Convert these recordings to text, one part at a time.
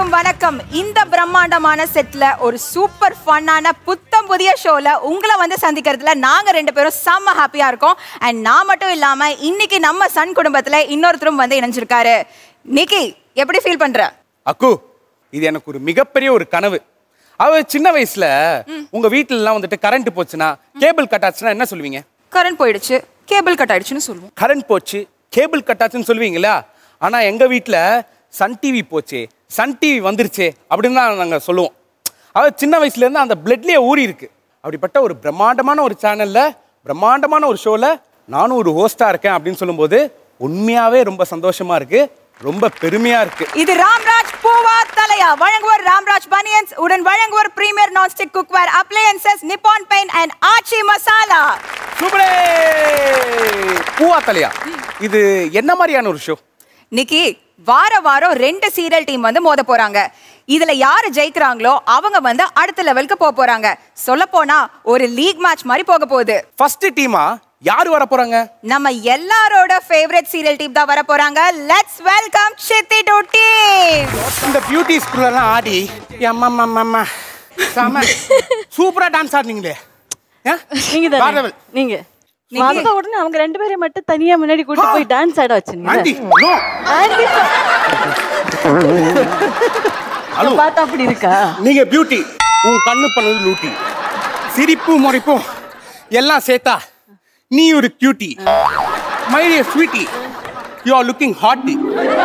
அனைவருக்கும் வணக்கம் இந்த பிரம்மாண்டமான செட்ல ஒரு சூப்பர் ஃபன்னான புத்தம் புதிய ஷோல உங்களை வந்து சந்திக்கிறதுல நாங்க ரெண்டு பேரும் செம்ம ஹாப்பியா இருக்கோம் அண்ட் நான் மட்டும் இல்லாம இன்னைக்கு நம்ம சன் குடும்பத்துல இன்னொருத்தரும் வந்து இணைஞ்சிருக்காரு நிக்கி எப்படி ஃபீல் பண்ற அக்கு இது எனக்கு ஒரு மிகப்பெரிய ஒரு கனவு அவ சின்ன வயசுல உங்க வீட்டுல எல்லாம் வந்துட்டு கரண்ட் போச்சுன்னா கேபிள் கட் ஆச்சுன்னா என்ன சொல்லுவீங்க கரண்ட் போயிடுச்சு கேபிள் கட் ஆயிடுச்சுன்னு சொல்லுவோம் கரண்ட் போச்சு கேபிள் கட் ஆச்சுன்னு சொல்லுவீங்களா ஆனா எங்க வீட்ல சன் டிவி போச்சே சன் டிவி வந்துருச்சே அப்படின்னு தான் நாங்க சொல்லுவோம் அவ சின்ன வயசுல இருந்து அந்த பிளட்லயே ஊறி இருக்கு அப்படிப்பட்ட ஒரு பிரம்மாண்டமான ஒரு சேனல்ல பிரம்மாண்டமான ஒரு ஷோல நானும் ஒரு ஹோஸ்டா இருக்கேன் அப்படின்னு சொல்லும்போது உண்மையாவே ரொம்ப சந்தோஷமா இருக்கு ரொம்ப பெருமையா இருக்கு இது ராம்ராஜ் பூவா தலையா வழங்குவோர் ராம்ராஜ் பனியன்ஸ் உடன் வழங்குவோர் premier nonstick cookware appliances Nippon paint and Aachi masala சூப்பரே பூவா தலையா இது என்ன மாதிரியான ஒரு ஷோ நிக்கி வார வாரம் ரெண்டு சீரியல் டீம் வந்து மோத போறாங்க இதுல யாரு ஜெயிக்கிறாங்களோ அவங்க வந்து அடுத்த லெவலுக்கு போக போறாங்க சொல்ல போனா ஒரு லீக் மேட்ச் மாதிரி போக போகுது ஃபர்ஸ்ட் டீமா யார் வர போறாங்க நம்ம எல்லாரோட ஃபேவரட் சீரியல் டீம் தான் வர போறாங்க let's welcome Chithi to team இந்த பியூட்டி ஸ்கூல்லாம் ஆடி அம்மா அம்மா செம சூப்பரா டான்ஸ் ஆடுனீங்களே ஆ? நீங்க வேற தானே level. நீங்க வந்த உடனே அவங்க ரெண்டு பேரையும் மட்டும் தனியா முன்னாடி கூட்டி போய் டான்ஸ் ஆட வச்சுங்க ஆண்டி நோ ஹலோ பார்த்தா அப்படி இருக்கா நீங்க பியூட்டி உன் கண்ணு பண்ணது லூட்டி சிரிப்பு முறைப்பும் எல்லாம் சேர்த்தா நீ ஒரு cutie my dear sweetie you are looking hottie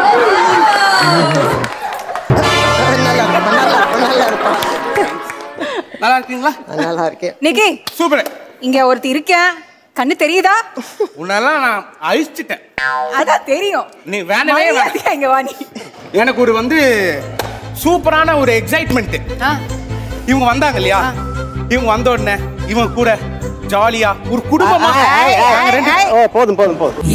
நல்லா இருக்கீங்களா நல்லா இருக்கேன் நிக்கி சூப்பர் இங்க ஒருத்தி இருக்கேன் கண்ணு தெரியுதா உன்னெல்லாம் நான் அழிச்சிட்டேன் அதான் தெரியும் நீ வேணவே வேணாம். மரியாதையா இங்க வா நீ எனக்கு ஒரு வந்து சூப்பரான ஒரு எக்ஸைட்மெண்ட் ஆ, இவங்க வந்தாங்க இல்லையா இவங்க வந்த உடனே இவங்க கூட ஜாலியா ஒரு குடும்பமா நாங்க ரெண்டு ஓ போதும் போதும் போதும்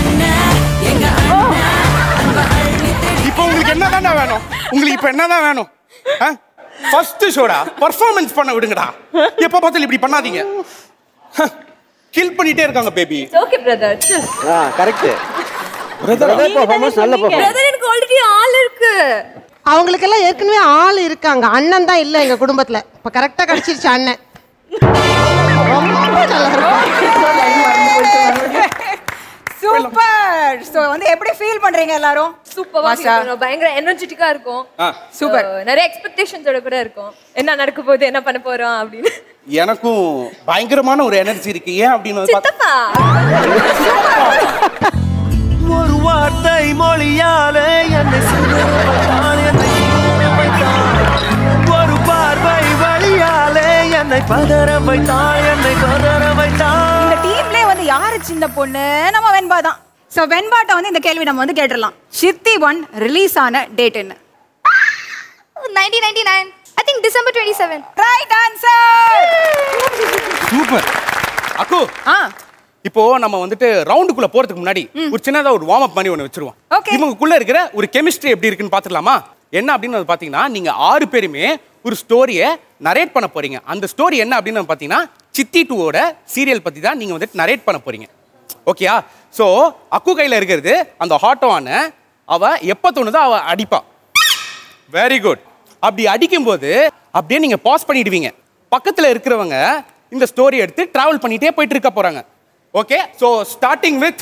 இப்போ உங்களுக்கு என்னதான்டா வேணும் உங்களுக்கு இப்போ என்னதான் வேணும் ஃபர்ஸ்ட் ஷோடா பர்ஃபார்மன்ஸ் பண்ண விடுங்கடா எப்ப பார்த்தாலும் இப்படி பண்ணாதீங்க கில் பண்ணிட்டே இருக்காங்க பேபி ஓகே பிரதர் ஆ கரெக்ட் நல்ல பெர்ஃபார்மன்ஸ் நல்ல பெர்ஃபார்மன்ஸ் பிரதர் எனக்கு ஆல்ரெடி ஆள் இருக்கு அவங்களுக்கெல்லாம் ஏற்கனவே ஆள் இருக்காங்க அண்ணன் தான் இல்லை எங்க குடும்பத்துல இப்ப கரெக்டா கிடைச்சிருச்சு அண்ணன் ரொம்ப நல்லா இருக்கும் சூப்பர் சோ வந்து எப்படி ஃபீல் பண்றீங்க எல்லாரும் சூப்பரா மாஷா. பயங்கர எனர்ஜெட்டிக்கா இருக்கும் ஆ. Super. So, நிறைய எக்ஸ்பெக்டேஷன்ஸோட கூட இருக்கும் என்ன நடக்க போகுது என்ன பண்ண போறோம் அப்படின்னு எனக்கும் பயங்கரமான ஒரு எனர்ஜி இருக்கு ஏன் அப்படின்னு வந்து பார்த்தா- சித்தப்பா ஒரு வார்த்தை மொழியாலே என்னை சிதற வைத்தான், என்னை சிதற வைத்தான். ஒரு பார்வை வழியாலே என்னை பதற வைத்தான் என்னை பதற வைத்தான் இந்த டீம்லயே வந்து யாரு சின்ன பொண்ணு நம்ம வெண்பா தான் சோ வெண்பாட்ட வந்து இந்த கேள்வி நம்ம வந்து கேட்டுடலாம் சித்தி ஒன் ரிலீஸ் ஆன டேட் என்ன nineteen ninety nine I think December twenty seven right answer super அக்கு ஆ இப்போ நம்ம வந்துட்டு ரவுண்டுக்குள்ள போறதுக்கு முன்னாடி ஒரு சின்னதா ஒரு வார்ம் அப் மாதிரி ஒன்று வச்சிருவோம் Okay. இவங்களுக்குள்ள இருக்கிற ஒரு கெமிஸ்ட்ரி எப்படி இருக்குன்னு பாத்துக்கலாமா என்ன அப்படின்னு வந்து பாத்தீங்கன்னா நீங்க ஆறு பேருமே ஒரு ஸ்டோரியை நரேட் பண்ண போறீங்க அந்த ஸ்டோரி என்ன அப்படின்னு வந்து பாத்தீங்கன்னா சித்தி டூவோட சீரியல் பத்தி தான் நீங்க வந்துட்டு நரேட் பண்ண போறீங்க ஓகேயா ஸோ அக்கு கையில இருக்கிறது அந்த ஹாட்டோவான அவ எப்ப தோணுதோ அவ அடிப்பா வெரி குட் அப்படி அடிக்கும்போது அப்படியே நீங்க பாஸ் பண்ணிடுவீங்க பக்கத்துல இருக்கிறவங்க இந்த ஸ்டோரி எடுத்து டிராவல் பண்ணிட்டே போயிட்டு இருக்க போறாங்க ஓகே ஸோ ஸ்டார்டிங் வித்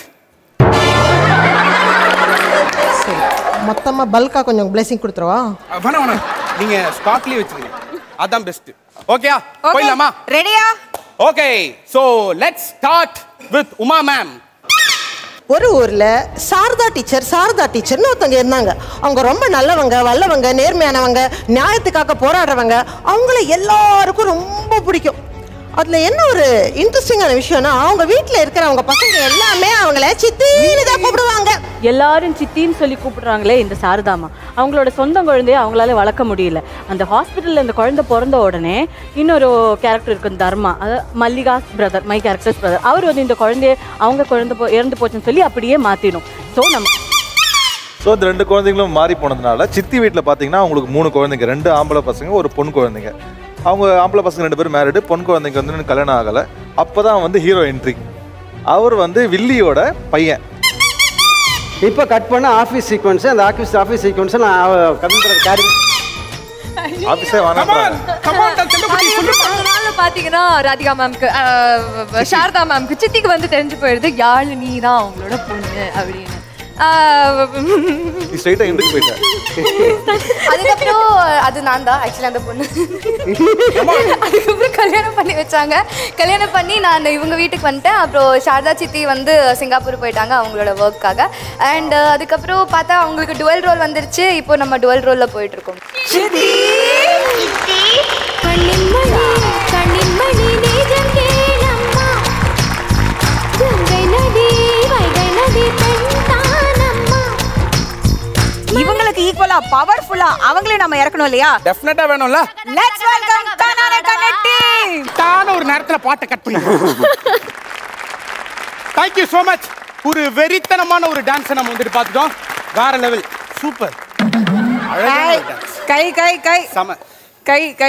மொத்தமா பல்கா கொஞ்சம் பிளெஸிங் கொடுத்துருவா வேணாம் வேணாம் நீங்க ஸ்டாக்லயே வச்சுருங்க அதான் பெஸ்ட் ஓகேயா போயிடலாமா ரெடியா okay so let's start with Uma ma'am ஒரு ஊர்ல சாரதா டீச்சர் சாரதா டீச்சர்னு ஒருத்தவங்க இருந்தாங்க அவங்க ரொம்ப நல்லவங்க வல்லவங்க நேர்மையானவங்க நியாயத்துக்காக போராடுறவங்க அவங்கள எல்லாருக்கும் ரொம்ப பிடிக்கும் அதுல என்ன ஒரு இன்ட்ரெஸ்டிங்கான விஷயம்னா அவங்க வீட்ல இருக்கிறவங்க பசங்க எல்லாமே அவங்கள சித்தின்னு தான் கூப்பிடுவாங்க எல்லாரும் சித்தின்னு சொல்லி கூப்பிடுறாங்களே இந்த சாரதாமா அவங்களோட சொந்த குழந்தைய அவங்களால வளர்க்க முடியல அந்த ஹாஸ்பிட்டல்ல இந்த குழந்தை பிறந்த உடனே இன்னொரு கேரக்டர் இருக்கும் தர்மா அதாவது Mallika's brother my characters brother அவர் வந்து இந்த குழந்தைய அவங்க குழந்தை போ- இறந்து போச்சுன்னு சொல்லி அப்படியே மாத்திடும் ஸோ நம்ம ஸோ இந்த ரெண்டு குழந்தைங்களும் மாறி போனதுனால சித்தி வீட்டில் பார்த்தீங்கன்னா அவங்களுக்கு மூணு குழந்தைங்க ரெண்டு ஆம்பளை பசங்க ஒரு பொன் குழந்தைங்க அவங்க ஆம்பளை பசங்க ரெண்டு பேரும் மேரிடு பொன் குழந்தைங்க வந்து இன்னும் கல்யாணம் ஆகலை அப்போ தான் வந்து ஹீரோ என்ட்ரி அவர் வந்து வில்லியோட பையன் இப்போ கட் பண்ண ஆஃபீஸ் சீக்வன்ஸ் அந்த ஆஃபீஸ் ஆஃபீஸ் சீக்வன்ஸை நான் கவிழ்கிறது கேரி ஆஃபீஸே வேணாம் அதனால பாத்தீங்கன்னா ராதிகா மேம்க்கு சாரதா மேம்க்கு சித்திக்கு வந்து தெரிஞ்சு போயிடுது யாழினி தான் அவங்களோட பொண்ணு அப்படின்னு ஆஹ் நீ ஸ்ட்ரைட்டா எண்டுக்கு போயிட்ட அதுக்கப்புறம் அது நான் தான் ஆக்சுவலி அந்த பொண்ணு அதுக்கப்புறம் கல்யாணம் பண்ணி வச்சாங்க கல்யாணம் பண்ணி நான் இவங்க வீட்டுக்கு வந்துட்டேன் அப்புறம் சாரதா சித்தி வந்து சிங்கப்பூர் போயிட்டாங்க அவங்களோட ஒர்க்காக அண்ட் அதுக்கப்புறம் பார்த்தா அவங்களுக்கு டுவெல் ரோல் வந்துருச்சு இப்போ நம்ம டுவெல் ரோலில் போயிட்டு இருக்கோம் கண்ணின்மணி கண்ணின்மணி நீஜம் கேளம்மா கங்கை நதி வைகை நதி தென்தானம்மா இவங்களுக்கு ஈக்குவலா பவர்ஃபுல்லா அவங்களே நம்ம இறக்கணும் இல்லையா டெஃபினட்டா வேணும்ல லெட்ஸ் வெல்கம் கனான கனெக்டி தான ஒரு நேரத்துல பாட்டை கட் பண்ணி தேங்க் யூ so மச் ஒரு வெறித்தனமான ஒரு டான்ஸை நம்ம வந்துட்டு பார்த்துட்டோம் வேற லெவல் சூப்பர் கை கை கை கை செம கை கை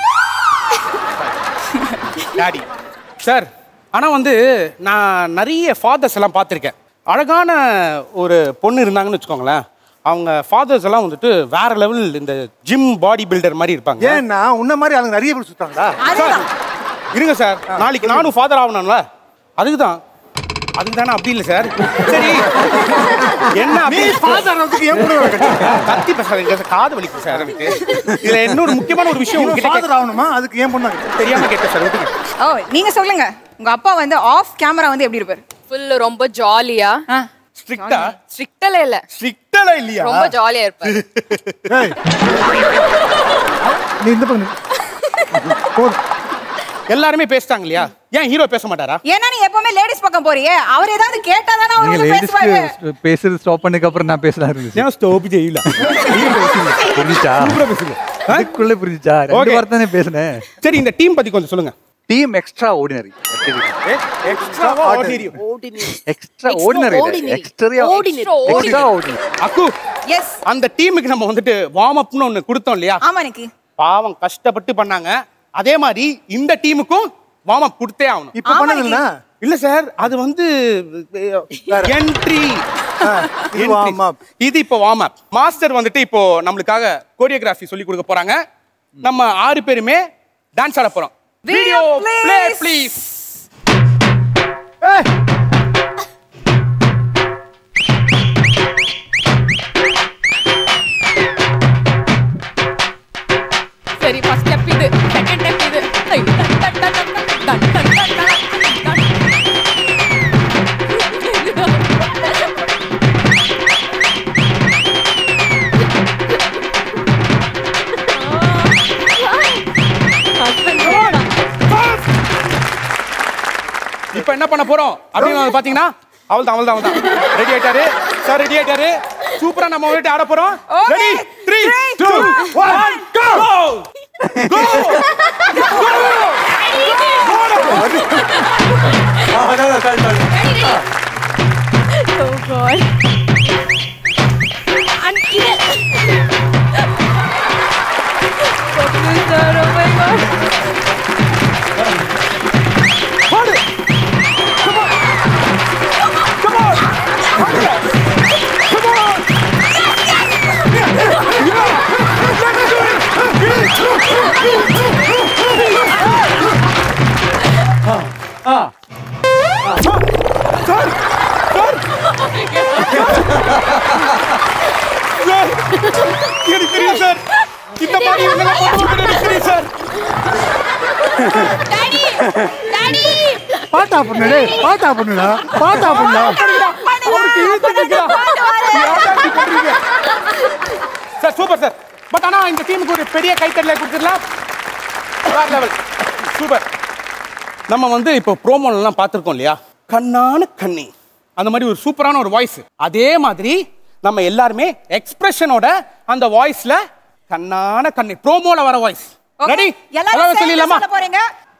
டாடி சார் ஆனா வந்து நான் நிறைய ஃபாதர்ஸ் எல்லாம் பார்த்துருக்கேன் அழகான ஒரு பொண்ணு இருந்தாங்கன்னு வச்சுக்கோங்களேன் அவங்க ஃபாதர்ஸ் எல்லாம் வந்துட்டு வேற லெவல் இந்த ஜிம் பாடி பில்டர் மாதிரி இருப்பாங்க ஏன்னா உன்ன மாதிரி ஆளுங்க நிறைய பேர் சுத்தாங்களா சார் இருங்க சார் நாளைக்கு நானும் ஃபாதர் ஆகணும்ல அதுக்கு தான் அதுக்கு தானே அப்படி இல்லை சார் சரி என்ன நீ அப்படி- father ஆனதுக்கு என் கூட வர கத்தி பேசாதீங்க சார் காது வலிக்கும் சார் எனக்கு இதுல இன்னொரு முக்கியமான ஒரு விஷயம் உங்ககிட்ட ஃபாதர் கேட்க- ஆகணுமா அதுக்கு ஏன் பொண்ணு தெரியாம கேட்டேன் சார் விட்டுங்க ஓ நீங்க சொல்லுங்க உங்க அப்பா வந்து ஆஃப் கேமரா வந்து எப்படி இருப்பாரு ஃபுல் ரொம்ப ஜாலியா ஸ்ட்ரிக்டா ஸ்ட்ரிக்டல இல்ல ஸ்ட்ரிக்டா இல்லையா ரொம்ப ஜாலியா இருப்பாரு நீ இந்த பண்ணு போதும் எல்லாருமே பேசிட்டாங்க இல்லையா ஏன் ஹீரோ பேச மாட்டாரா ஏன்னா நீ எப்பவுமே லேடிஸ் பக்கம் போறியே அவர் ஏதாவது கேட்டா தானே அவர் நீங்க வந்து பேசுவாரு லேடிஸ்க்கு பேசுறது ஸ்டாப் பண்ணதுக்கு அப்புறம் நான் பேசலாம் இருந்துச்சு ஏன் ஸ்டாப் செய்யல புரிஞ்சுச்சா அதுக்குள்ள புரிஞ்சுச்சா Okay. ரெண்டு வார்த்தை தானே பேசுனேன் சரி இந்த டீம் பத்தி கொஞ்சம் சொல்லுங்க team extraordinary extraordinary extraordinary extra extraordinary அக்கு எஸ் அந்த டீமுக்கு நம்ம வந்துட்டு வார்ம் அப்னு ஒன்னு கொடுத்தோம் இல்லையா ஆமா நிக்கி பாவம் கஷ்டப்பட்டு பண்ணாங்க அதே மாதிரி இந்த டீமுக்கும் வார்ம் அப் கொடுத்தே ஆகணும் இப்ப பண்ணதுன்னா இல்ல சார் அது வந்து என்ட்ரி இது warm up. இது இப்போ வார்ம் அப் மாஸ்டர் வந்துட்டு இப்போ நம்மளுக்காக கோரியோகிராஃபி சொல்லி கொடுக்க போறாங்க நம்ம ஆறு பேருமே டான்ஸ் ஆட போறோம் வீடியோ ப்ளே ப்ளீஸ் சரி ஃபர்ஸ்ட் ஸ்டெப் இது செகண்ட் ஸ்டெப் இது ஐ, டன், டன், டன், டன், டன், டன், டன், டன், டன், டன். இப்போ என்ன பண்ண போறோம் அப்படின்னு வந்து பாத்தீங்கன்னா அவள் தான் அவள் தான் அவள் தான் ரெடி ஆயிட்டாரு சார் ரெடி ஆயிட்டாரு சூப்பரா நம்ம வந்துட்டு ஆட போறோம் ready three two one go go Oh God. And இது. Goodness, sir, oh my God. Sir எனக்கு தெரியும் சார் இந்த மாதிரி இவங்கெல்லாம் பண்ணுவாங்கன்னு எனக்கு தெரியும் சார் பாட்டா பண்ணுடே பாட்டா பண்ணுடா பாட்டா பண்ணுடா அவருக்கு இழுத்து நிக்கிறா. யார்டா இப்படி பண்றீங்க? சார் சூப்பர் சார் பட் ஆனா இந்த டீமுக்கு ஒரு பெரிய கைத்தட்டல கொடுத்துடலாம் வேற லெவல் சூப்பர் நம்ம வந்து இப்போ ப்ரோமோலாம் பார்த்துருக்கோம் இல்லையா கண்ணான கண்ணி அந்த மாதிரி ஒரு சூப்பரான ஒரு வாய்ஸ் அதே மாதிரி நம்ம எல்லாருமே எக்ஸ்பிரஷனோட அந்த வாய்ஸ்ல கண்ணான கண்ணி ப்ரோமோல வர வாய்ஸ் ரெடி எல்லாரும் எல்லாரும் சேர்ந்து சொல்லிடலாமா சொல்ல போறீங்க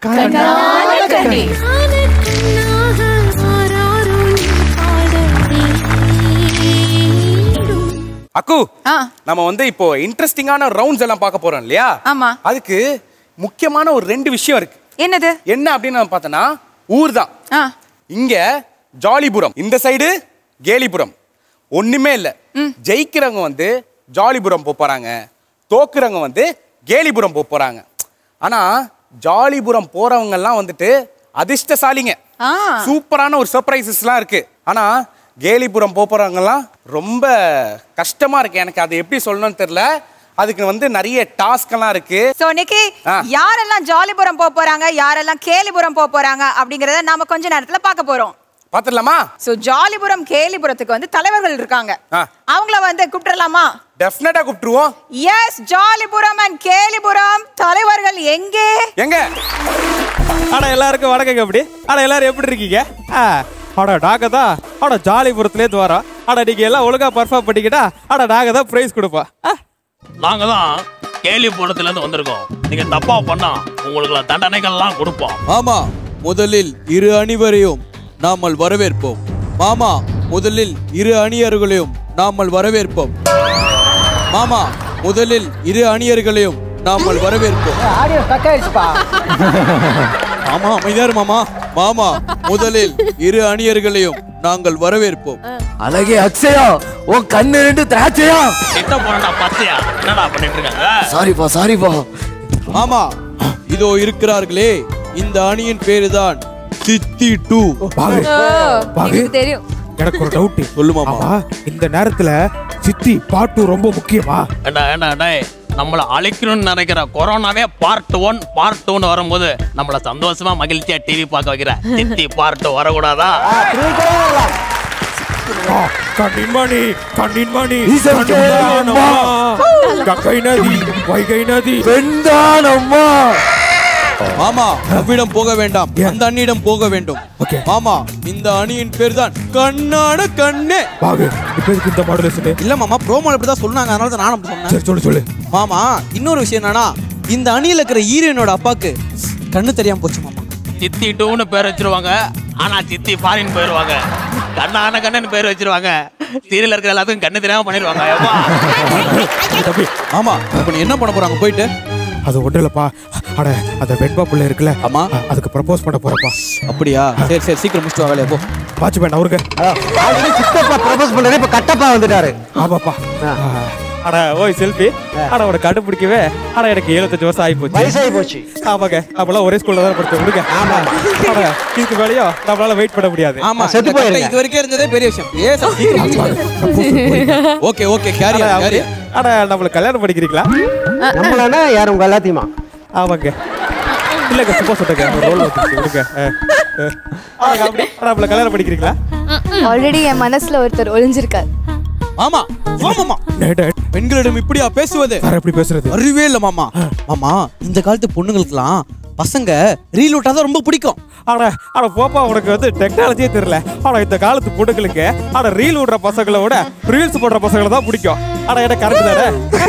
அக்கு நம்ம வந்து இப்போ இன்ட்ரெஸ்டிங்கான ரவுண்ட்ஸ் எல்லாம் பார்க்க போறோம் இல்லையா ஆமா அதுக்கு முக்கியமான ஒரு ரெண்டு விஷயம் இருக்கு என்னது என்ன அப்படின்னு நம்ம பார்த்தோன்னா ஊர் தான் ஆ இங்க ஜாலிபுரம் இந்த சைடு கேலிபுரம் ஒண்ணுமே இல்ல ஜெயிக்கிறவங்க வந்து ஜாலிபுரம் போப் போறாங்க தோக்குறவங்க வந்து கேலிபுரம் போக போறாங்க ஆனா ஜாலிபுரம் போறவங்க எல்லாம் வந்துட்டு அதிர்ஷ்டசாலிங்க ஆ. சூப்பரான ஒரு சர்ப்ரைசஸ்லாம் இருக்கு ஆனா கேலிபுரம் போக போறவங்கலாம் ரொம்ப கஷ்டமா இருக்கு எனக்கு அது எப்படி சொல்லணும்னு தெரியல அதுக்கு வந்து நிறைய டாஸ்க் எல்லாம் இருக்கு சோ நிக்கி ஆ. யாரெல்லாம் ஜாலிபுரம் போக போறாங்க யாரெல்லாம் கேலிபுரம் போக போறாங்க அப்படிங்கறத நாம கொஞ்ச நேரத்துல பார்க்க போறோம் பாத்துடலாமா சோ ஜாலிபுரம் கேலிபுரத்துக்கு வந்து தலைவர்கள் இருக்காங்க ஆ. அவங்கள வந்து கூப்பிட்டுறலாமா டெஃபினட்டா கூப்பிட்டுருவோம் எஸ் ஜாலிபுரம் அண்ட் கேலிபுரம் தலைவர்கள் எங்கே எங்க அட எல்லாருக்கும் வணக்கங்க எப்படி அட எல்லாரும் எப்படி இருக்கீங்க ஆ, அட நாங்க தான் அட ஜாலிபுரத்துலேருந்து வரோம் அட நீங்க எல்லாம் ஒழுங்கா பர்ஃபார்ம் பண்ணிக்கிட்டா அட நாங்க தான் ப்ரைஸ் கொடுப்போம் ஆ, நாங்க தான் கேலிபுரத்துல இருந்து வந்திருக்கோம் நீங்க தப்பா பண்ணா உங்களுக்கு தண்டனைகள்லாம் கொடுப்போம் ஆமா முதலில் இரு அணிவரையும் நாமல் வரவேற்போம் மாமா முதலில் இரு அணியர்களையும் நாமல் வரவேற்போம் மாமா முதலில் இரு அணியர்களையும் நாமல் வரவேற்போம் ஆடியோ ஸ்டக் ஆயிடுச்சுப்பா மாமா அமைதியாரு மாமா மாமா முதலில் இரு அணியர்களையும் நாங்கள் வரவேற்போம் அழகே அக்ஷயா உன் கண்ணு ரெண்டு திராட்சையா கிட்ட போறா பச்சையா என்னடா பண்ணிட்டு இருக்காங்க சாரிப்பா சாரிப்பா மாமா இதோ இருக்கிறார்களே இந்த அணியின் பேருதான் சித்தி டூ பாகு பாகு தெரியும் எனக்கு ஒரு டவுட் சொல்லு மாமா ஆமா இந்த நேரத்துல சித்தி பாட்டு ரொம்ப முக்கியமா ஏண்டா ஏண்டா டேய் நம்மள அழிக்கணும்னு நினைக்கிற கொரோனாவே பார்ட் ஒன் பார்ட் டூன்னு வரும்போது நம்மள சந்தோஷமா மகிழ்ச்சியா டிவி பார்க்க வைக்கிற சித்தி பார்ட் வரக்கூடாதா கண்ணின்மணி கண்ணின்மணி ஈசன் கண்ணின்மணி. கங்கை நதி வைகை நதி வெந்தானம்மா மாமா அவ்விடம் போக வேண்டாம் அந்த அண்ணியிடம் போக வேண்டும் மாமா இந்த அணியின் பேர் தான் கண்ணான கண்ணே பாகு இப்ப எதுக்கு இந்த மாடுலேஷன் இல்ல மாமா ப்ரோமோல இப்படி தான் சொன்னாங்க அதனால தான் நானும் அப்படி சொன்னேன் சரி சொல்லு சொல்லு மாமா இன்னொரு விஷயம் என்னன்னா இந்த அணியில இருக்கிற ஹீரோயினோட அப்பாக்கு கண்ணு தெரியாம போச்சு மாமா சித்தி டூன்னு பேர் வச்சிருவாங்க ஆனா சித்தி ஃபாரின் போயிருவாங்க கண்ணான கண்ணன் பேர் வச்சிருவாங்க சீரியல் இருக்கிற எல்லாத்துக்கும் கண்ணு தெரியாம பண்ணிடுவாங்க எப்பா ஆமா இப்ப நீ என்ன பண்ண போறாங்க போயிட்டு அது ஒன்றும் இல்லப்பா அட அந்த வெண்பா பிள்ளை இருக்குல்ல ஆமா அதுக்கு ப்ரப்போஸ் பண்ண போறப்பா அப்படியா சரி சரி சீக்கிரம் முடிச்சுட்டு வாங்க போ வாட்ச்மேன் அவருங்க ஆல்ரெடி சித்தப்பா ப்ரப்போஸ் பண்ணாரு இப்ப கட்டப்பா வந்துட்டாரு ஆமாப்பா அட ஓய் செல்ஃபி அட உன கண்டுபிடிக்கவே அட எனக்கு எழுபத்தஞ்சு வருஷம் ஆகி போச்சு வயசாகி போச்சு ஆமாங்க நம்மளாம் ஒரே ஸ்கூல்ல தான் படிச்சோம் விடுங்க ஆமா அட இதுக்கு மேலேயும் நம்மளால வெயிட் பண்ண முடியாது ஆமா செத்து இந்த கட்டை போயிருங்க. இது வரைக்கும் இருந்ததே பெரிய விஷயம் ஏ சார் சீக்கிரம் ஓகே ஓகே கேரி அட, கேரி அட நம்மளுக்கு கல்யாணம் பண்ணிக்கிறீங்களா நம்மளனா யார் உங்க எல்லாத்தையுமா ஆமாங்க இல்லங்க சும்மா சொல்லுங்க ஒரு ரோல் வந்துச்சு விடுங்க ஆ, ஆ. அட, அப்படி அட, நம்மள கல்யாணம் பண்ணிக்கிறீங்களா ஆல்ரெடி என் மனசுல ஒருத்தர் ஒளிஞ்சிருக்கார் மாமா மாமா பெண்களிடம் இப்படியா பேசுவது வேற எப்படி பேசுறது அறிவே இல்ல மாமா மாமா இந்த காலத்து பொண்ணுங்களுக்குலாம் பசங்க ரீல் விட்டாதான் ரொம்ப பிடிக்கும் அட அட போப்பா உனக்கு வந்து டெக்னாலஜியே தெரியல ஆனா இந்த காலத்து பொண்ணுங்களுக்கு அட ரீல் விடுற பசங்களை விட ரீல்ஸ் போடுற பசங்களை தான் பிடிக்கும் அட என்ன கரெக்ட் தானே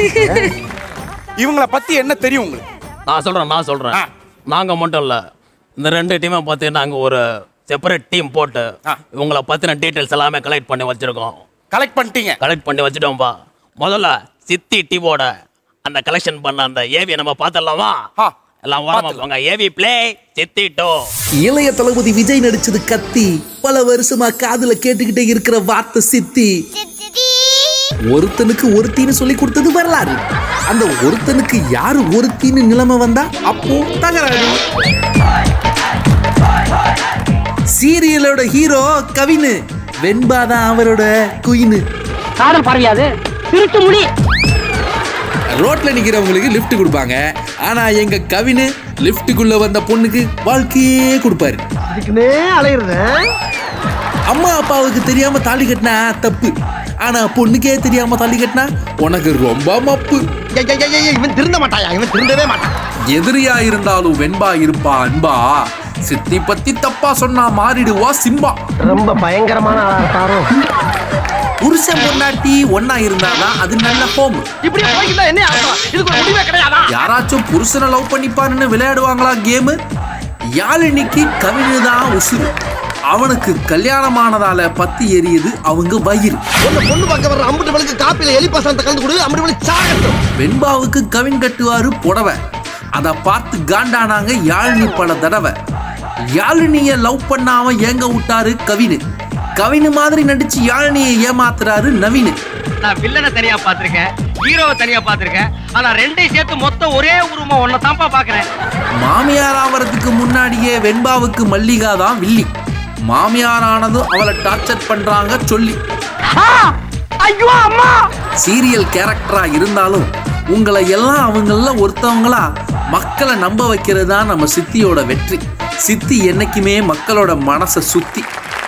இவங்கள பத்தி என்ன தெரியும் உங்களுக்கு நான் சொல்றேன் நான் சொல்றேன் நாங்க மட்டும் இல்ல இந்த ரெண்டு டீமை பார்த்து நாங்க ஒரு செப்பரேட் டீம் போட்டு இவங்கள பத்தின டீடைல்ஸ் எல்லாமே கலெக்ட் பண்ணி வச்சிருக்கோம் கலெக்ட் பண்ணிட்டீங்க கலெக்ட் பண்ணி வச்சுட்டோம்பா முதல்ல சித்தி டீமோட அந்த கலெக்ஷன் பண்ண அந்த ஏவி நம்ம பார்த்தலாமா எல்லாம் ஓரமா போங்க ஏவி ப்ளே சித்தி டோ இளைய தளபதி விஜய் நடிச்சது கத்தி பல வருஷமா காதுல கேட்டுக்கிட்டே இருக்கிற வார்த்தை சித்தி ஒருத்தனுக்கு ஒருத்தின்னு சொல்லி கொடுத்தது வரலாறு அந்த ஒருத்தனுக்கு யாரு ஒருத்தின்னு நிலைமை வந்தா அப்போ தகராறு சீரியலோட ஹீரோ கவினு வெண்பாதான் அவரோட குயினு காதல் பார்வையாது திருட்டு முடி ரோட்ல நிக்கிறவங்களுக்கு லிஃப்ட் கொடுப்பாங்க ஆனா எங்க கவினு லிஃப்ட்டுக்குள்ள வந்த பொண்ணுக்கு வாழ்க்கையே கொடுப்பாரு இதுக்குன்னே அலையிறது அம்மா அப்பாவுக்கு தெரியாம தாலி கட்டினா தப்பு ஆனா பொண்ணுக்கே தெரியாம தாலி கட்டினா உனக்கு ரொம்ப மப்பு இவன் திருந்த மாட்டாயா இவன் திருந்தவே மாட்டான் எதிரியா இருந்தாலும் வெண்பா இருப்பா அன்பா சித்தி பத்தி தப்பா சொன்னா மாறிடுவா சிம்பா ரொம்ப பயங்கரமான ஆளா இருப்பாரோ புருஷன் பொண்டாட்டி ஒன்னா இருந்தாதான் அது நல்ல ஹோம் இப்படி போய்க்கிட்டா என்ன ஆகலாம் இதுக்கு ஒரு முடிவே கிடையாதா யாராச்சும் புருஷனை லவ் பண்ணிப்பாருன்னு விளையாடுவாங்களா கேமு யாழினிக்கு கவினு தான் உசுறு அவனுக்கு கல்யாணமானதால பத்தி எரியுது அவங்க வயிறு உன்னை பொண்ணு பார்க்க வர்ற அம்புட்டு காப்பில எலி பசந்த கலந்து கொடு அம்புட்டு சாகட்டும் வெண்பாவுக்கு கவின் கட்டுவாரு புடவை அதை பார்த்து காண்டானாங்க யாழினி பல தடவை யாழினிய லவ் பண்ணாம ஏங்க விட்டாரு கவினு கவினு மாதிரி நடிச்சு யாழினியை ஏமாத்துறாரு நவீனு நான் வில்லனை சரியா பாத்திருக்கேன் ஹீரோவை தனியா பாத்திருக்கேன் ஆனா ரெண்டையும் சேர்த்து மொத்தம் ஒரே உருவமா ஒன்ன தான்ப்பா பாக்குறேன் மாமியார் ஆவறதுக்கு முன்னாடியே வெண்பாவுக்கு மல்லிகா தான் வில்லி மாமியார் ஆனதும் அவளை டார்ச்சர் பண்றாங்க சொல்லி ஐயோ அம்மா சீரியல் கேரக்டரா இருந்தாலும் உங்களை எல்லாம் அவங்கள ஒருத்தவங்களா மக்களை நம்ப வைக்கிறது தான் நம்ம சித்தியோட வெற்றி சித்தி என்னைக்குமே மக்களோட மனசை சுத்தி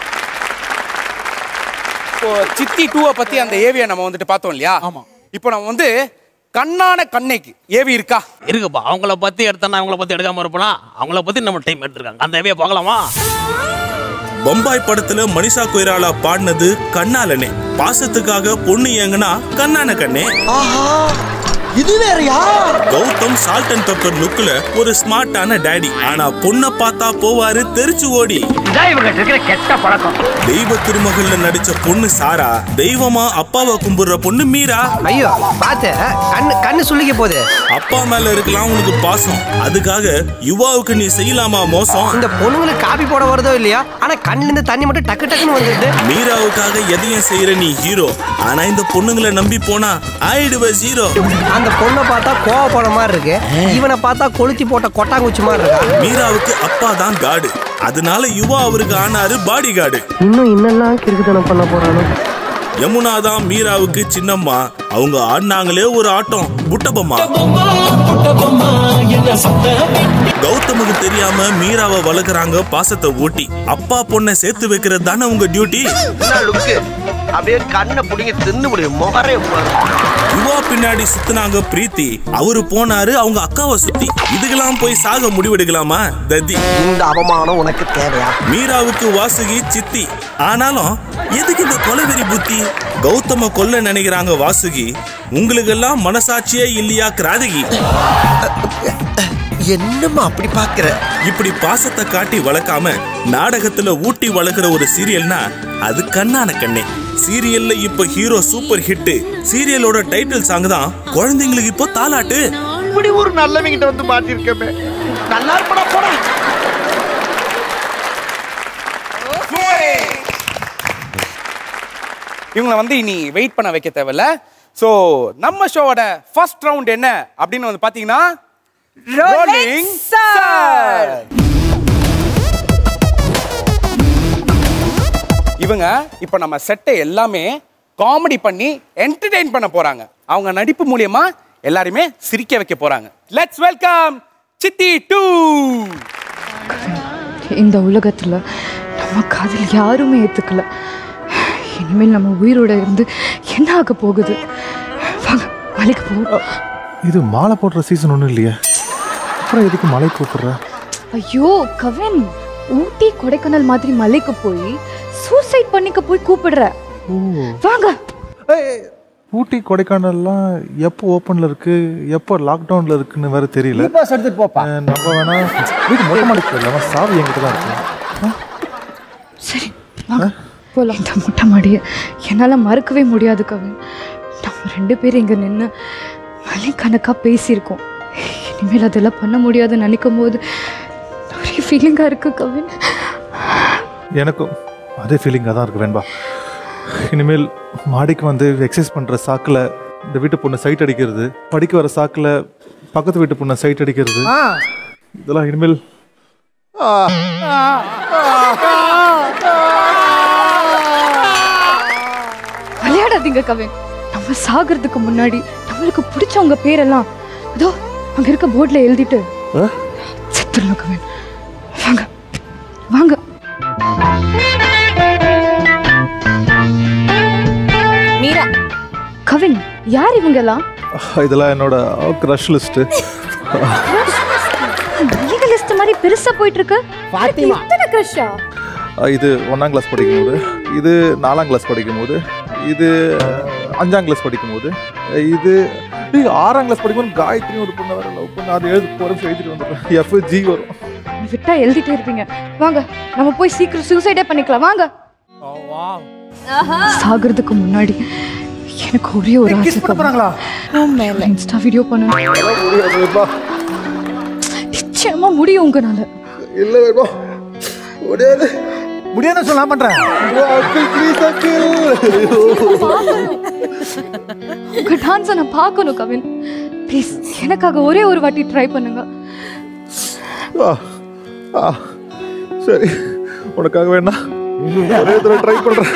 இப்போ சித்தி டூவை பத்தி அந்த ஏவியை நம்ம வந்துட்டு பார்த்தோம் இல்லையா ஆமா இப்போ நம்ம வந்து கண்ணான கண்ணைக்கு ஏவி இருக்கா இருக்குப்பா அவங்கள பத்தி எடுத்தா அவங்கள பத்தி எடுக்காம இருப்போனா அவங்கள பத்தி நம்ம டைம் எடுத்திருக்காங்க அந்த ஏவியை பார்க்கலாமா பம்பாய் படத்துல மனிஷா கொய்ராலா பாடினது கண்ணாலனே பாசத்துக்காக பொண்ணு ஏங்குனா கண்ணான கண்ணே இது வேறயா கௌதம் சால்ட் அண்ட் பெப்பர் லுக்ல ஒரு ஸ்மார்ட்டான டேடி ஆனா பொண்ணை பார்த்தா போவாரு தெரிச்சு ஓடி இதான் இவங்க இருக்கிற கெட்ட பழக்கம் தெய்வ திருமகள்ல நடிச்ச பொண்ணு சாரா தெய்வமா அப்பாவை கும்பிடுற பொண்ணு மீரா ஐயோ பாத்து கண்ணு கண்ணு சொல்லிக்க போகுது அப்பா மேல இருக்கலாம் உனக்கு பாசம் அதுக்காக யுவாவுக்கு நீ செய்யலாமா மோசம் இந்த பொண்ணுங்களுக்கு காபி போட வருதோ இல்லையா ஆனா கண்ணுல இருந்து தண்ணி மட்டும் டக்கு டக்குன்னு வந்துருது மீராவுக்காக எதையும் செய்யற நீ ஹீரோ ஆனா இந்த பொண்ணுங்களை நம்பி போனா ஆயிடுவ ஜீரோ அந்த பொண்ணை பார்த்தா கோவப்பட மாதிரி இருக்கு இவனை பார்த்தா கொளுத்தி போட்ட கொட்டாங்குச்சி மாதிரி இருக்கா மீராவுக்கு அப்பா தான் காடு அதனால யுவா அவருக்கு ஆனாரு பாடி கார்டு இன்னும் இன்னெல்லாம் கிறுக்குத்தனம் பண்ண போறானோ யமுனா தான் மீராவுக்கு சின்னம்மா அவங்க ஆடினாங்களே ஒரு ஆட்டம் புட்டபம்மா கௌதமுக்கு தெரியாம மீராவை வளர்க்குறாங்க பாசத்தை ஊட்டி அப்பா பொண்ணை சேர்த்து வைக்கிறது தானே உங்க டியூட்டி லுக்கு அப்படியே கண்ணை பிடிங்க தின்னு முடியும் முகரே யுவா பின்னாடி சுத்துனாங்க பிரீத்தி அவரு போனாரு அவங்க அக்காவை சுத்தி இதுக்கெல்லாம் போய் சாக முடிவெடுக்கலாமா தத்தி இந்த அவமானம் உனக்கு தேவையா மீராவுக்கு வாசுகி சித்தி ஆனாலும் எதுக்கு இந்த கொலவெறி புத்தி கௌதம கொல்ல நினைக்கிறாங்க வாசுகி உங்களுக்கெல்லாம் மனசாட்சியே இல்லையா கிராதகி என்னம்மா அப்படி பாக்குற இப்படி பாசத்தை காட்டி வளர்க்காம நாடகத்துல ஊட்டி வளர்க்குற ஒரு சீரியல்னா அது கண்ணான கண்ணே சீரியல்ல இப்ப ஹீரோ சூப்பர் ஹிட் சீரியலோட டைட்டில் சாங் தான் குழந்தைங்களுக்கு இப்போ தாலாட்டு இப்படி ஒரு நல்லவங்கிட்ட வந்து மாட்டிருக்கமே நல்லா இருப்படா போடா இவங்களை வந்து இனி வெயிட் பண்ண வைக்க தேவையில்ல ஸோ நம்ம ஷோவோட ஃபர்ஸ்ட் ரவுண்ட் என்ன அப்படின்னு வந்து பார்த்தீங்கன்னா ரோலிங் சார் இவங்க இப்போ நம்ம செட்டை எல்லாமே காமெடி பண்ணி என்டர்டெயின் பண்ண போறாங்க அவங்க நடிப்பு மூலியமா எல்லாருமே சிரிக்க வைக்க போறாங்க லெட்ஸ் வெல்கம் சித்தி டூ இந்த உலகத்தில் நம்ம காதல் யாருமே ஏற்றுக்கல இனிமேல் நம்ம உயிரோட இருந்து என்ன ஆக போகுது வாங்க மலைக்கு போவோம் இது மாலை போடுற சீசன் ஒன்றும் இல்லையே அப்புறம் எதுக்கு மலை கூப்பிடுற ஐயோ கவின் ஊட்டி கொடைக்கானல் மாதிரி மலைக்கு போய் சூசைட் பண்ணிக்க போய் கூப்பிடுற வாங்க ஊட்டி கொடைக்கானல்லாம் எப்போ ஓப்பன்ல இருக்கு எப்போ லாக்டவுன்ல இருக்குன்னு வேற தெரியல பாஸ் எடுத்துட்டு போப்பா அஹ் நம்ம வேணா வீட்டு மொட்டை மாடிக்கு போயிடலாமா சாவி என்கிட்ட தான் இருக்கு சரி வாங்க போலாம் இந்த முட்டை மாடியை என்னால் மறக்கவே முடியாது கவின் நம்ம ரெண்டு பேரும் இங்கே நின்று மலைக்கணக்காக பேசியிருக்கோம் இனிமேல் அதெல்லாம் பண்ண முடியாதுன்னு நினைக்கும் போது ஒரே ஃபீலிங்காக இருக்கு கவின் எனக்கும் அதே ஃபீலிங்காக தான் இருக்கு வேண்பா இனிமேல் மாடிக்கு வந்து எக்ஸசைஸ் பண்ணுற சாக்கில் இந்த வீட்டு பொண்ணு சைட் அடிக்கிறது படிக்க வர சாக்கில் பக்கத்து வீட்டு பொண்ணை சைட் அடிக்கிறது இதெல்லாம் இனிமேல் விளையாடாதீங்க கவின் நம்ம சாகிறதுக்கு முன்னாடி நம்மளுக்கு பிடிச்சவங்க பேரெல்லாம் அதோ அங்க இருக்க போர்டில் எழுதிட்டு அஹ்? செத்துடணும் கவின் வாங்க வாங்க மீரா கவின் யார் இவங்க எல்லாம் இதெல்லாம் என்னோட க்ரஷ் லிஸ்ட்டு மளிகை லிஸ்ட் மாதிரி பெருசா போயிட்டு இருக்கு பாத்திமா. இத்தனை கிரஷா இது ஒன்றாம் கிளாஸ் படிக்கும்போது இது நாலாம் கிளாஸ் படிக்கும்போது இது அஞ்சாம் கிளாஸ் படிக்கும்போது இது ஏய், ஆறாம் கிளாஸ் படிக்கும்போது காயத்ரி ஒரு பொண்ணை வேற லவ் பண்ண அது எழுதி போகிற எழுதிட்டு வந்துடுறேன் எஃப் ஜி வரும் விட்டா எழுதிட்டே இருப்பீங்க வாங்க நம்ம போய் சீக்கிரம் சூசைடே பண்ணிக்கலாம் வாங்க சாகிறதுக்கு முன்னாடி எனக்கு ஒரே ஒரு ஆசை போறாங்களா மேல இன்ஸ்டா வீடியோ பண்ணணும் நிச்சயமா முடியும் உங்களால இல்லை வேணுமா முடியாது முடியாதுன்னு சொல்ல நான் பண்றேன் அக்கிள் ப்ளீஸ் அக்கிள் உங்க டான்ஸை நான் பார்க்கணும் கவின் ப்ளீஸ் எனக்காக ஒரே ஒரு வாட்டி ட்ரை பண்ணுங்க ஆ, ஆ, சரி உனக்காக வேணா ஒரே தடவை ட்ரை பண்றேன்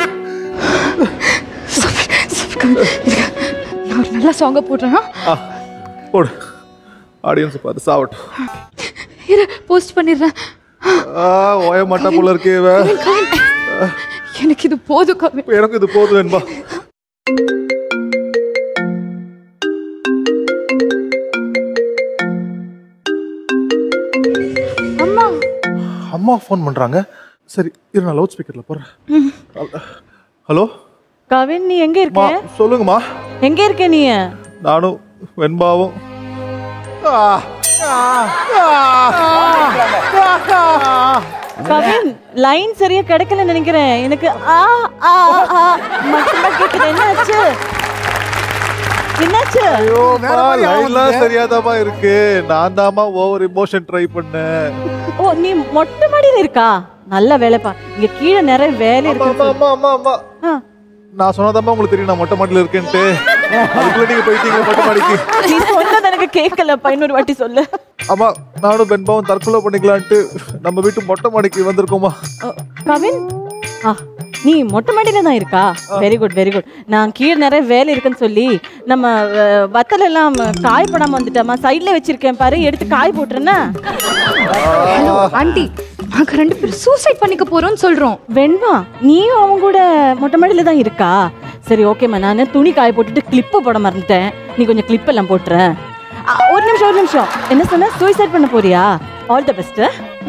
நான் ஒரு நல்ல சாங்கை போடுறேன்னா ஆ, போடு ஆடியன்ஸ் பார்த்து சாவட்டும் இரு போஸ்ட் பண்ணிடுறேன் ஆ, ஓய மாட்டா போல இருக்கே இவ. கவின், கவின். எனக்கு இது போதும் கவின் எனக்கு இது போதும் வேணுமா அம்மா அம்மா ஃபோன் பண்றாங்க சரி இரு நான் லவுட் ஸ்பீக்கர்ல போடுறேன் ஹலோ கவின் நீ எங்க இருக்க சொல்லுங்கம்மா எங்க இருக்க நீ நானும் வெண்பாவும் கவின் லைன் சரியா கிடைக்கல நினைக்கிறேன் எனக்கு ஆ ஆ ஆ மட்டும்தான் கேக்குது என்னாச்சு என்னாச்சு லைன்லாம் சரியாதாமா இருக்கு நான் தாமா ஓவர் இமோஷன் ட்ரை பண்ணேன் ஓ நீ மொட்டை மாடியில இருக்கா நல்ல வேலைப்பா இங்க கீழே நிறைய வேலை இருக்கு அம்மா அம்மா அம்மா நான் சொன்னதாம்மா உங்களுக்கு தெரியும் நான் மொட்டை மாடியில இருக்கேன்ட்டு அதுக்குள்ள நீங்க போயிட்டீங்க மொட்டை மாடிக்கு நீ சொன்னது எனக்கு கேட்கல இன்னொரு வாட்டி சொல்லு அம்மா நானும் வெண்பாவும் தற்கொலை பண்ணிக்கலான்ட்டு நம்ம வீட்டு மொட்டை மாடிக்கு வந்திருக்கோமா கவின் ஆ நீ மொட்டை மாடியில தான் இருக்கா வெரி குட் வெரி குட் நான் கீழே நிறைய வேலை இருக்குன்னு சொல்லி நம்ம அஹ், வத்தல் எல்லாம் காயப்படாம வந்துட்டோமா சைட்ல வச்சிருக்கேன் பாரு எடுத்து காய் போட்டுருன்னா ஹலோ ஆண்டி நாங்க ரெண்டு பேரும் சூசைட் பண்ணிக்க போறோம்னு சொல்றோம் வெண்பா நீயும் அவங்க கூட மொட்டை மாடியில தான் இருக்கா சரி ஓகேம்மா நான் துணி காய போட்டுட்டு கிளிப்பு போட மறந்துட்டேன் நீ கொஞ்சம் கிளிப் எல்லாம் போட்டுற ஆ, ஒரு நிமிஷம் ஒரு நிமிஷம் என்ன சொன்ன சூசைட் பண்ண போறியா ஆல் த பெஸ்ட்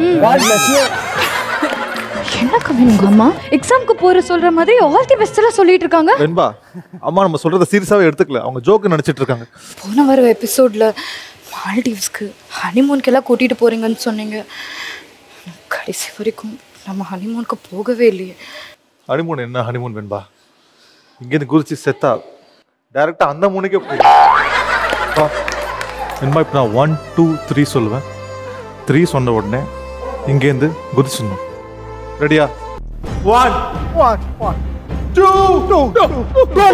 என்ன கவின் உங்க அம்மா எக்ஸாம்க்கு போற சொல்ற மாதிரி ஆல் தி பெஸ்ட் எல்லாம் சொல்லிட்டு இருக்காங்க வெண்பா அம்மா நம்ம சொல்றத சீரியஸாவே எடுத்துக்கல அவங்க ஜோக்கு நினைச்சிட்டு இருக்காங்க போன வர எபிசோட்ல மால்டீவ்ஸ்க்கு ஹனிமூனுக்கு எல்லாம் கூட்டிட்டு போறீங்கன்னு சொன்னீங்க கடைசி வரைக்கும் நம்ம ஹனிமூனுக்கு போகவே இல்லையே ஹனிமூன் என்ன ஹனிமூன் வெண்பா இங்கேருந்து குறிச்சி செத்தா டைரக்டா அந்த மூணுக்கே போயிடும் வெண்பா இப்போ நான் ஒன் டூ த்ரீ சொல்லுவேன் த்ரீ சொன்ன உடனே இங்கேருந்து குதிச்சிடணும் ரெடியா one one one two two two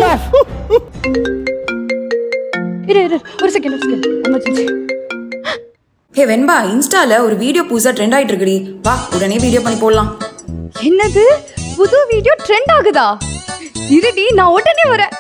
இரு இரு ஒரு செகண்ட் ஒரு செகண்ட் எமர்ஜென்சி ஹே வெண்பா இன்ஸ்டால ஒரு வீடியோ புதுசா ட்ரெண்ட் ஆயிட்டு இருக்குடி வா உடனே வீடியோ பண்ணி போடலாம் என்னது புது வீடியோ ட்ரெண்ட் ஆகுதா இருடி நான் உடனே வரேன்